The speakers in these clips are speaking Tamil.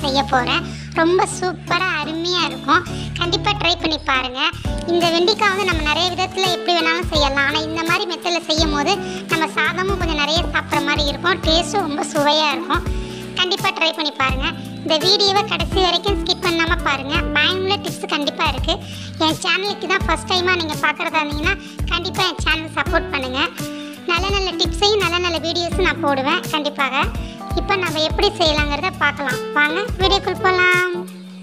செய்ய போகிறேன் ரொம்ப சூப்பராக அருமையாக இருக்கும் கண்டிப்பாக ட்ரை பண்ணி பாருங்கள் இந்த வெண்டிக்காய் வந்து நம்ம நிறைய விதத்தில் எப்படி வேணாலும் செய்யலாம் ஆனால் இந்த மாதிரி மெத்தடில் செய்யும் போது நம்ம சாதமும் கொஞ்சம் நிறைய சாப்பிட்ற மாதிரி இருக்கும் டேஸ்ட்டும் ரொம்ப சுவையாக இருக்கும் கண்டிப்பாக ட்ரை பண்ணி பாருங்கள் இந்த வீடியோவை கடைசி வரைக்கும் ஸ்கிப் பண்ணாமல் பாருங்கள் பயனுள்ள டிப்ஸ் கண்டிப்பாக இருக்குது என் சேனலுக்கு தான் ஃபஸ்ட் டைமாக நீங்கள் பார்க்குறதா இருந்தீங்கன்னா கண்டிப்பாக என் சேனல் சப்போர்ட் பண்ணுங்கள் நல்ல நல்ல டிப்ஸையும் நல்ல நல்ல வீடியோஸும் நான் போடுவேன் கண்டிப்பாக இப்போ நம்ம எப்படி செய்யலாங்கிறத பார்க்கலாம் வாங்க வீடியோக்குள் போகலாம்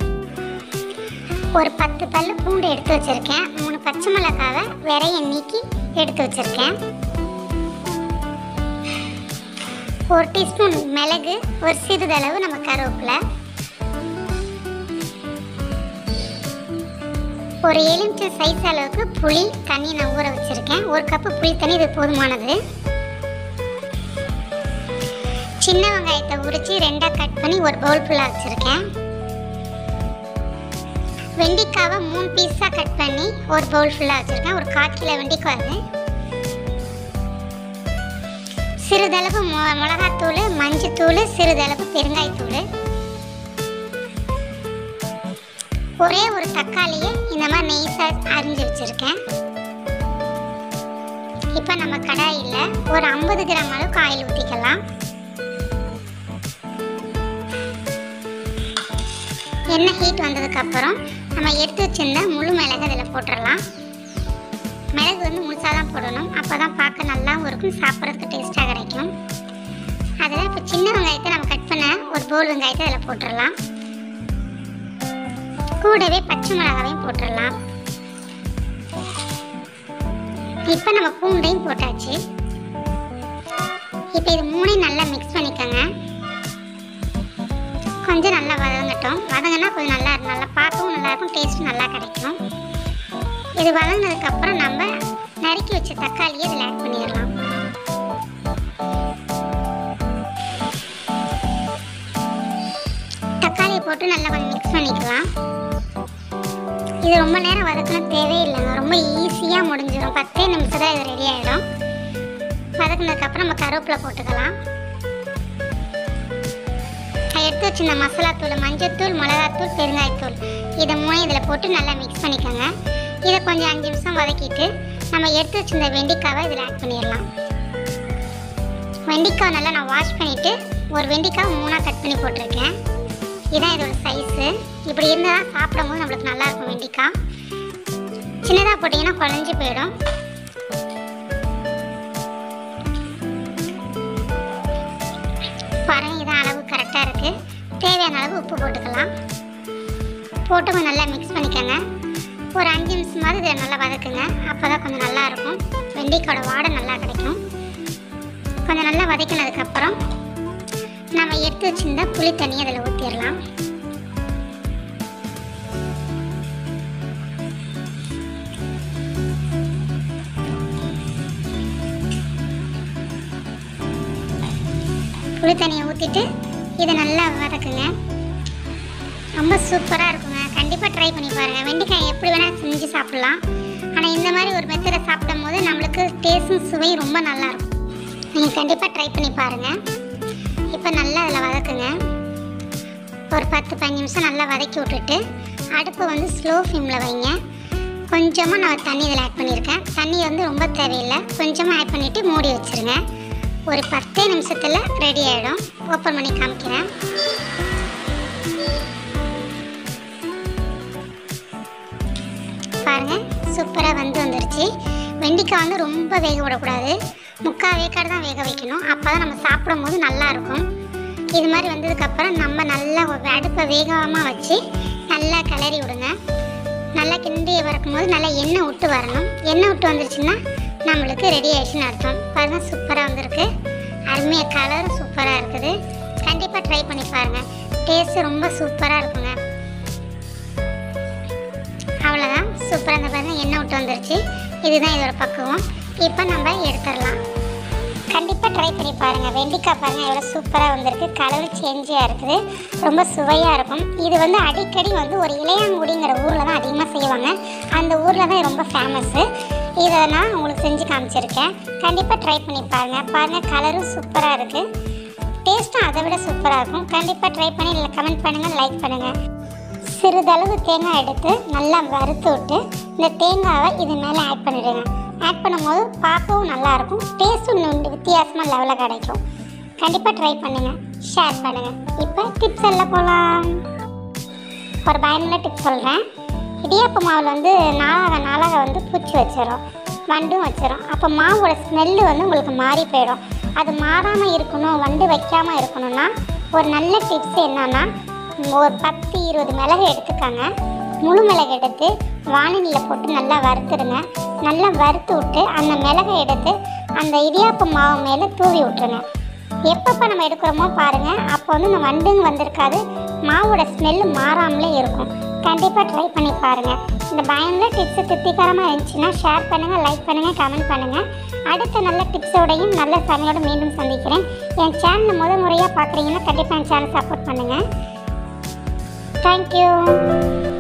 ஒரு பத்து பல்லு பூண்டு எடுத்து வச்சுருக்கேன் மூணு பச்சை மிளகாவை விரைய நீக்கி எடுத்து வச்சுருக்கேன் ஒரு டீஸ்பூன் மிளகு ஒரு சிறிதளவு நம்ம கருவேப்பிலை ஒரு எலுமிச்சை சைஸ் அளவுக்கு புளி தண்ணி நான் ஊற வச்சுருக்கேன் ஒரு கப்பு புளி தண்ணி இது போதுமானது சின்ன வெங்காயத்தை உரித்து ரெண்டாக கட் பண்ணி ஒரு பவுல் ஃபுல்லாக வச்சுருக்கேன் வெண்டிக்காவை மூணு பீஸாக கட் பண்ணி ஒரு பவுல் ஃபுல்லாக வச்சுருக்கேன் ஒரு கால் கிலோ வெண்டிக்காய் அது சிறிதளவு மொ மிளகாத்தூள் மஞ்சத்தூள் சிறிதளவு பெருங்காயத்தூள் ஒரே ஒரு தக்காளியை இந்த மாதிரி நெய்ஸாக அரிஞ்சு வச்சுருக்கேன் இப்போ நம்ம கடாயில் ஒரு ஐம்பது கிராம் அளவுக்கு ஆயில் ஊற்றிக்கலாம் எண்ணெய் ஹீட் வந்ததுக்கப்புறம் நம்ம எடுத்து வச்சிருந்த முழு மிளகு அதில் போட்டுடலாம் மிளகு வந்து முழுசாக தான் போடணும் அப்போ தான் பார்க்க நல்லாவும் இருக்கும் சாப்பிட்றதுக்கு டேஸ்ட்டாக கிடைக்கும் அதில் இப்போ சின்ன வெங்காயத்தை நம்ம கட் பண்ண ஒரு போல் வெங்காயத்தை அதில் போட்டுடலாம் கூடவே பச்சை மிளகாவையும் போட்டுடலாம் இப்போ நம்ம பூண்டையும் போட்டாச்சு இப்போ இது மூணையும் நல்லா மிக்ஸ் பண்ணிக்கோங்க கொஞ்சம் நல்லா வதங்கட்டும் வதங்கினா கொஞ்சம் நல்லா நல்லா பார்க்கவும் நல்லா இருக்கும் டேஸ்ட்டும் நல்லா கிடைக்கும் இது வதங்கினதுக்கப்புறம் நம்ம நறுக்கி வச்ச தக்காளியை இதில் ஆட் பண்ணிடலாம் தக்காளியை போட்டு நல்லா கொஞ்சம் மிக்ஸ் பண்ணிக்கலாம் இது ரொம்ப நேரம் வதக்கணும் தேவையில்லைங்க ரொம்ப ஈஸியாக முடிஞ்சிடும் பத்தே நிமிஷத்தில் இது ரெடி ஆகிடும் வதக்குனதுக்கப்புறம் நம்ம கருவேப்பிலை போட்டுக்கலாம் நான் எடுத்து வச்சிருந்த மசாலாத்தூள் மஞ்சத்தூள் மிளகாத்தூள் பெருங்காயத்தூள் இதை மூணு இதில் போட்டு நல்லா மிக்ஸ் பண்ணிக்கோங்க இதை கொஞ்சம் அஞ்சு நிமிஷம் வதக்கிட்டு நம்ம எடுத்து வச்சிருந்த வெண்டிக்காவை இதில் ஆட் பண்ணிடலாம் வெண்டிக்காய் நல்லா நான் வாஷ் பண்ணிவிட்டு ஒரு வெண்டிக்காய் மூணாக கட் பண்ணி போட்டிருக்கேன் இதான் இதோட சைஸு இப்படி இருந்தால் தான் சாப்பிடும் போது நம்மளுக்கு நல்லா இருக்கும் வெண்டிக்காய் சின்னதாக போட்டிங்கன்னா குழஞ்சி போயிடும் பாருங்க இதான் அளவு கரெக்டாக இருக்குது தேவையான அளவு உப்பு போட்டுக்கலாம் போட்டு கொஞ்சம் நல்லா மிக்ஸ் பண்ணிக்கோங்க ஒரு அஞ்சு நிமிஷமாவது இதை நல்லா வதக்குங்க அப்போ தான் கொஞ்சம் நல்லா இருக்கும் வெண்டைக்காயோட வாடை நல்லா கிடைக்கும் கொஞ்சம் நல்லா வதக்கினதுக்கப்புறம் நம்ம எடுத்து வச்சிருந்த புளி தண்ணியை அதில் ஊற்றிடலாம் புளி தண்ணியை ஊற்றிட்டு இதை நல்லா வதக்குங்க ரொம்ப சூப்பராக இருக்குங்க கண்டிப்பாக ட்ரை பண்ணி பாருங்கள் வெண்டைக்காய் எப்படி வேணால் செஞ்சு சாப்பிட்லாம் ஆனால் இந்த மாதிரி ஒரு மெத்தடை சாப்பிடும் போது நம்மளுக்கு டேஸ்ட்டும் சுவை ரொம்ப நல்லா இருக்கும் நீங்கள் கண்டிப்பாக ட்ரை பண்ணி பாருங்கள் இப்போ நல்லா அதில் வதக்குங்க ஒரு பத்து பதினஞ்சு நிமிஷம் நல்லா வதக்கி விட்டுட்டு அடுப்பை வந்து ஸ்லோ ஃப்ளேமில் வைங்க கொஞ்சமாக நான் தண்ணி இதில் ஆட் பண்ணியிருக்கேன் தண்ணி வந்து ரொம்ப தேவையில்லை கொஞ்சமாக ஆட் பண்ணிவிட்டு மூடி வச்சுருங்க ஒரு பத்தே நிமிஷத்தில் ரெடி ஆகிடும் ஓப்பன் பண்ணி காமிக்கிறேன் பாருங்க சூப்பராக வந்து வந்துருச்சு வெண்டிக்காய் வந்து ரொம்ப வேக விடக்கூடாது முக்கால் வேக்காடு தான் வேக வைக்கணும் அப்போ தான் நம்ம சாப்பிடும் போது நல்லா இருக்கும் இது மாதிரி வந்ததுக்கப்புறம் நம்ம நல்லா ஒரு அடுப்பை வேகமாக வச்சு நல்லா கிளறி விடுங்க நல்லா கிண்டி வறக்கும் போது நல்லா எண்ணெய் விட்டு வரணும் எண்ணெய் விட்டு வந்துருச்சுன்னா நம்மளுக்கு ரெடி ஆயிடுச்சுன்னு அர்த்தம் பாருங்க சூப்பராக வந்திருக்கு அருமையாக கலரும் சூப்பராக இருக்குது கண்டிப்பாக ட்ரை பண்ணி பாருங்கள் டேஸ்ட்டு ரொம்ப சூப்பராக இருக்குங்க அவ்வளோதான் சூப்பராக இந்த பாருங்க எண்ணெய் விட்டு வந்துருச்சு இதுதான் இதோட பக்குவம் இப்போ நம்ம எடுத்துடலாம் கண்டிப்பாக ட்ரை பண்ணி பாருங்கள் வெண்டிக்காய் பாருங்கள் எவ்வளோ சூப்பராக வந்திருக்கு கலர் சேஞ்சாக இருக்குது ரொம்ப சுவையாக இருக்கும் இது வந்து அடிக்கடி வந்து ஒரு இளையாங்குடிங்கிற ஊரில் தான் அதிகமாக செய்வாங்க அந்த ஊரில் தான் ரொம்ப ஃபேமஸ்ஸு இதை நான் உங்களுக்கு செஞ்சு காமிச்சிருக்கேன் கண்டிப்பாக ட்ரை பண்ணி பாருங்கள் பாருங்கள் கலரும் சூப்பராக இருக்குது டேஸ்ட்டும் அதை விட சூப்பராக இருக்கும் கண்டிப்பாக ட்ரை பண்ணி இல்லை கமெண்ட் பண்ணுங்கள் லைக் பண்ணுங்கள் சிறிதளவு தேங்காய் எடுத்து நல்லா வறுத்து விட்டு இந்த தேங்காவை இது மேலே ஆட் பண்ணிவிடுங்க ஆட் பண்ணும்போது பார்க்கவும் நல்லாயிருக்கும் டேஸ்ட்டும் இன்னும் வித்தியாசமாக லெவலில் கிடைக்கும் கண்டிப்பாக ட்ரை பண்ணுங்கள் ஷேர் பண்ணுங்கள் இப்போ டிப்ஸ் எல்லாம் போகலாம் ஒரு பயனுள்ள டிப் சொல்கிறேன் இடியாப்ப மாவில் வந்து நாளாக நாளாக வந்து பூச்சி வச்சிடும் வண்டும் வச்சிடும் அப்போ மாவோட ஸ்மெல்லு வந்து உங்களுக்கு மாறி போயிடும் அது மாறாமல் இருக்கணும் வண்டு வைக்காமல் இருக்கணும்னா ஒரு நல்ல டிப்ஸ் என்னன்னா ஒரு பத்து இருபது மிளகு எடுத்துக்கோங்க முழு மிளகு எடுத்து வானிலையில் போட்டு நல்லா வறுத்துடுங்க நல்லா வறுத்து விட்டு அந்த மிளகை எடுத்து அந்த இடியாப்ப மாவு மேலே தூவி விட்டுருங்க எப்பப்போ நம்ம எடுக்கிறோமோ பாருங்க அப்போ வந்து இந்த வண்டுங்க வந்திருக்காது மாவோட ஸ்மெல் மாறாமலே இருக்கும் கண்டிப்பாக ட்ரை பண்ணி பாருங்க இந்த பயனுள்ள டிப்ஸ் திருப்திகரமாக இருந்துச்சுன்னா ஷேர் பண்ணுங்கள் லைக் பண்ணுங்கள் கமெண்ட் பண்ணுங்கள் அடுத்த நல்ல டிப்ஸோடையும் நல்ல சமையலோட மீண்டும் சந்திக்கிறேன் என் சேனலை முத முறையாக பார்க்குறீங்கன்னா கண்டிப்பாக என் சேனல் சப்போர்ட் பண்ணுங்கள் தேங்க்யூ